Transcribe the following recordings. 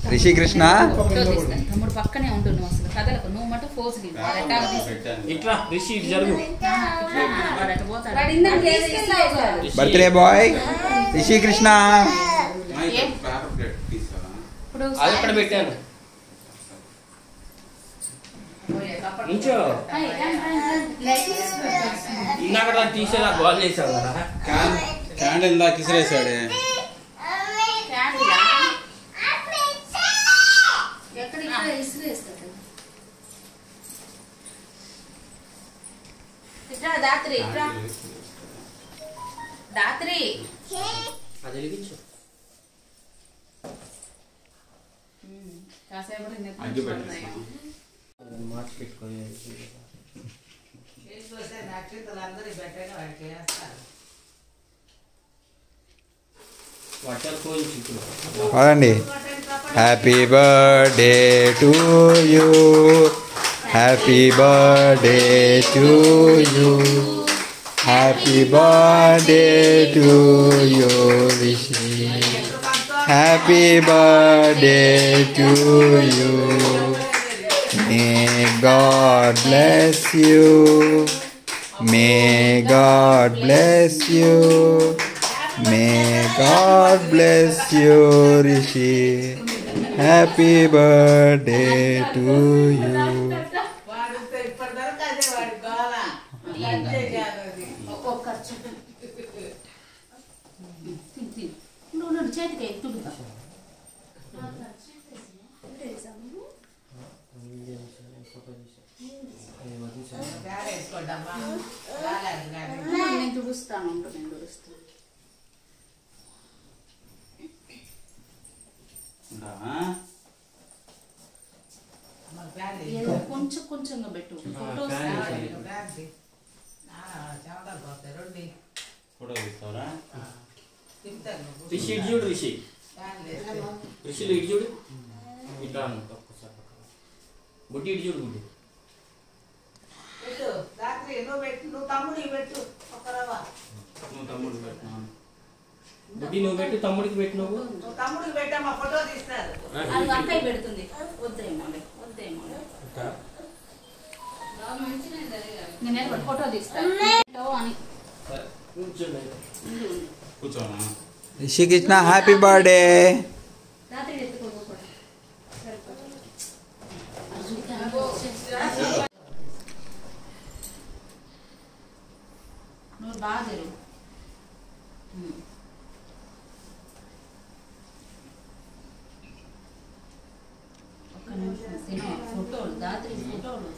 రిషికృష్ణ photo తీస్తాను తమ్ముడు పక్కనే ఉండు నువ్వు అసలు కదలకు నువ్వు మటు ఫోజ్ ఇట్లా రిషి ఇటు జరుగు వాడు ఇందాక తీసుకెళ్ళావు. బర్త్డే బాయ్ రిషికృష్ణ ఇప్పుడు అది ఇక్కడ పెట్టాను నుంచో ఏయ్, రండి, రండి, రండి. ఇందాక దాన్ని తీసేలా గోల్ చేసావు కదా క్యాండిల్ దాకా ఇసిరేసాడే క్యాండిలా? ఎక్కడ ఇక్కడ ఇసిరేస్తా కదా. ఇట్రా దాత్రి ఇట్రా దాత్రి అది వెలిగించు కాసేపు అగ్గి పెట్టేస్తాం మార్చి పెట్టుకొని వర్షాలు పోయించి ఇప్పుడు పదండి happy birthday to you happy birthday to you happy birthday to you Rishi happy birthday to you may God bless you may God bless you May God bless you, Rishi. Happy birthday to you. ఒక్కొక్క ఖర్చు తిను, తిను. నువ్వు నువ్వు చేతికి తుడుతా నేను తుడుస్తాను ఉండు, నేను తుడుస్తాను ఏదో కొంచెం కొంచెంగా పెట్టు ఫోటోస్ ఫోటో తీస్తావరా రిషి ఇటు చూడు రిషి రిషిలు ఇటు చూడు ఇట్లా అను ఒక్కసారి పక్కన. బుడ్డి ఇటు చూడు బుడ్డి నువ్వు తమ్ముడు పెట్టినా బుడ్డి నువ్వు పెట్టు తమ్ముడికి పెట్టు నువ్వు అది అక్కయ్య పెడుతుంది వద్దేమో వద్దేమో నేను నిలబడి ఫోటో తీస్తాను ఫోటో అని సరే కూర్చోండి ఉండు, ఉండు. కూర్చోనా Rishi Krishna, happy birthday. రాత్రి ఎత్తుకోకు కూడా. నువ్వు బాగా తెరు ఒక్క నిమిషం తిను ఫోటోలు దాత్రి ఫోటోలు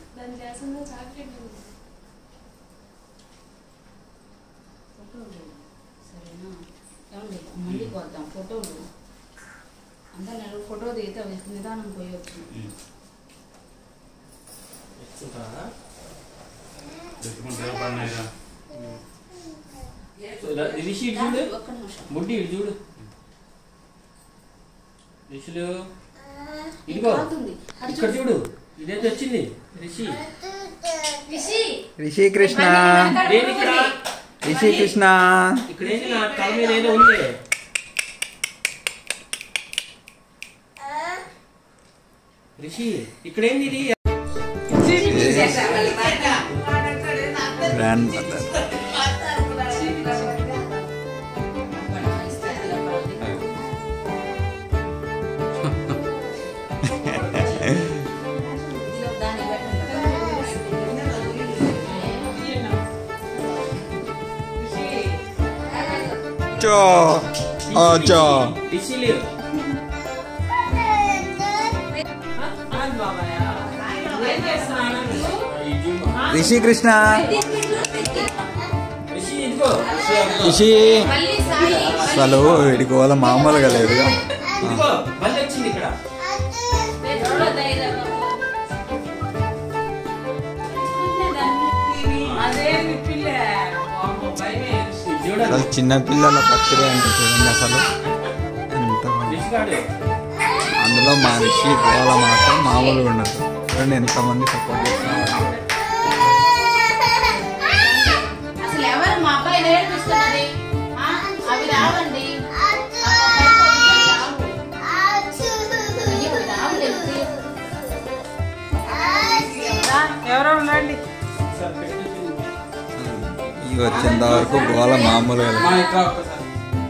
ఫోటోలు సరేనా ఏమండి మళ్ళీ కొద్దాం ఫోటోలు అందరు నేను ఫోటో దిగితే నిదానం పోయొచ్చు తెచ్చుకుంటావా? పెట్టుకుంటే పడినాయిరా సో రా- రిషి ఇటు చూడు ఒక్క నిమిషం బుడ్డి ఇటు చూడు రిషులు ఇదిగో కాలుతుంది. అది ఇక్కడ చూడు ఇదైతే వచ్చింది రిషి రిషి Rishi Krishna, నేను ఇక్కడ Rishi Krishna. ఇక్కడ ఏంటి నా తల మీద ఏదో ఉంది రిషి ఇక్కడ ఏంది ఇది Grandmother. Cho. Oh, cho. రిషిలు ఇది చూడు. Rishi Krishna. రిషి ఇదిగో Rishi. అసలు వీడి గోల మామూలుగా లేదుగా ఇదిగో మళ్ళీ వచ్చింది ఇక్కడ ఇది చూడండి అసలు చిన్న పిల్లల బర్త్డే అంటే చూడండి అసలు ఎంత బాగుంది. రిషి గాడు అందులో మా రిషి గోల మాత్రం మామూలుగా ఉండదు చూడండి ఎంతమంది సపోర్ట్ చేస్తున్నారు అసలు ఎవరు మా అబ్బాయి నేర్పిస్తున్నది ఆ? అవి రావండి అయ్యో రండి ఇవి వచ్చేంత వరకు గోల మామూలుగా లేదు. మా ఇట్లా ఒక్కసారి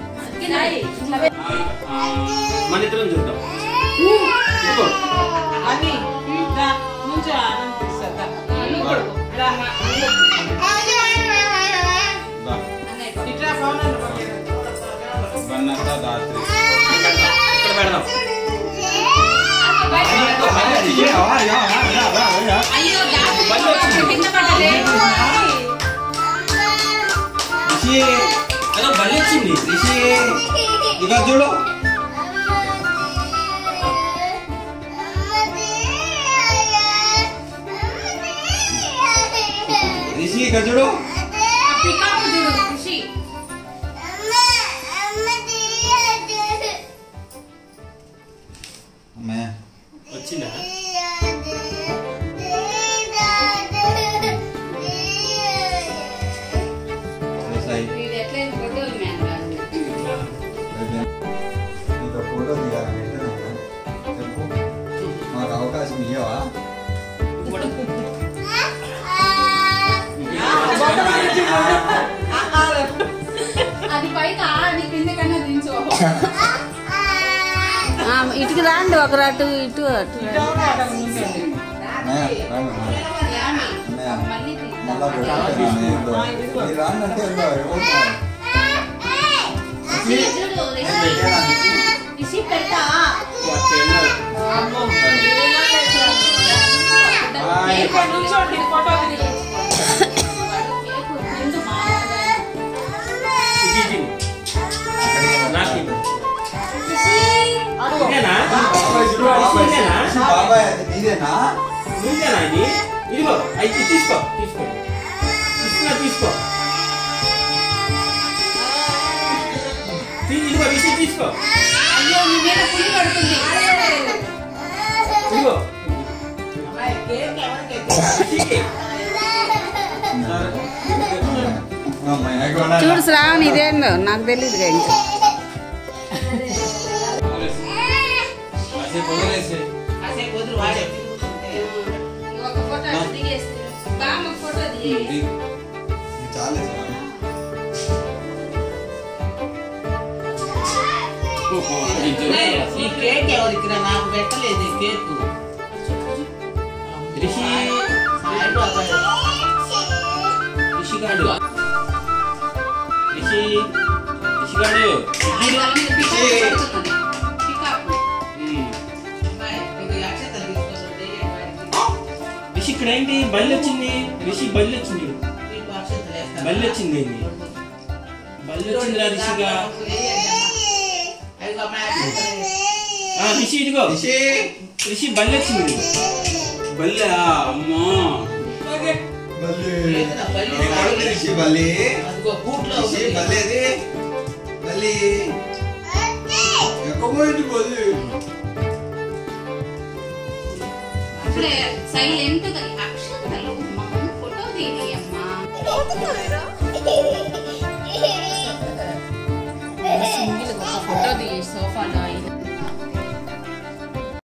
ఆ, మన ఇద్దరం చూద్దాం ఇంకో. అని రా, నుంచో ఆనంద్ తీస్తాడా. రా. దా. ఇట్రా పవన్ అన్న పక్కన. వన్నంతా రాత్రి ఇక్కడ పెడదాం అయ్యో దాచి కింద పడలే రిషి అదో బల్లి వచ్చింది రిషి ఇక చూడు రిషి ఇక చూడు పికాకు చూడు ఖుషి అమ్మే వచ్చిందా సాయి వీడు ఎట్లయినా ఫోటోలు మ్యాన్ కాదు నీకు ఫోటో తీయాలని చెప్పు మాకు అవకాశం ఇవ్వవా అది పైకి ఆడి కింద కన్నా దించు ఇటుకి రాండి ఒక అటు ఇటు అటు ఎవరు ఆడ నుంచోండి. అన్నయ్య, రాండి అన్నయ్య. అన్నయ్య, మళ్ళీ మళ్ళా పెట్టుకుంటాను ఏందో. మీరు రాండి అంటే ఏందో, ఎవరు? చూడు రిషి పెట్టా అమ్మో, ఏమైనా చేశాను. ఇక్కడ నుంచోండి ఫోటో దిగు. ఇది ఇది. నాకు ఇది. అడుగు. ఇదేనా బాబాయ్ చూడు, బాబాయ్. ఇదేనా? బాబాయ్ అది నీదేనా నువ్వేనా ఇది ఇదిగో అయితే తీసుకో తీసుకో తీసుకున్నా తీసుకో తీ- ఇదిగో రిషి తీసుకో అయ్యో నీ మీద పులి పడుతుంది ఇదిగో అమ్మాయి, కేక్ ఎవరికి అయితే? రిషికి. అమ్మాయి, ఎక్కడ చూడు శ్రావణ్ ఇదేందో నాకు తెలియదు ఇంకా కాసేపు వదిలేసి కాసేపు వదిలి వాడే తిరుగుతుంటే. ఒక ఫోటో దిగేసి బామ్మ ఫోటో దిగేసి చాలే సార్ ఈ కేక్ ఎవరికి రా? నాకు పెట్టలేదు ఈ కేకు రిషి సాయిబాబా. రిషి గాడు రిషి రిషి గాడు ఆయన తల మీద పికాకు పడుతున్నది. పికాకు. ఉమ్. అమ్మాయి, ఇది అక్షతలు తీసుకొని వేయండి వాడికి. రిషి ఇక్కడ ఏంటి బల్లి వచ్చింది రిషి బల్లి వచ్చింది మీకు అక్షతలు వేస్తాను. బల్లి వచ్చింది ఏంది? బల్లి వచ్చిందిరా రిషిగా అదిగో అమ్మాయి అక్షతలు వేయి. ఆ, రిషి ఇదిగో రిషి రిషి బల్లి వచ్చింది బల్లా అమ్మో ఏదిరా బల్లి ఎక్కడ రిషి బల్లి అదిగో బూట్లో రిషి ఉంది. బల్లేది బల్లి ఎక్కడ పోయింది బల్లి అప్పుడే సైలెంట్ గా అక్షతలు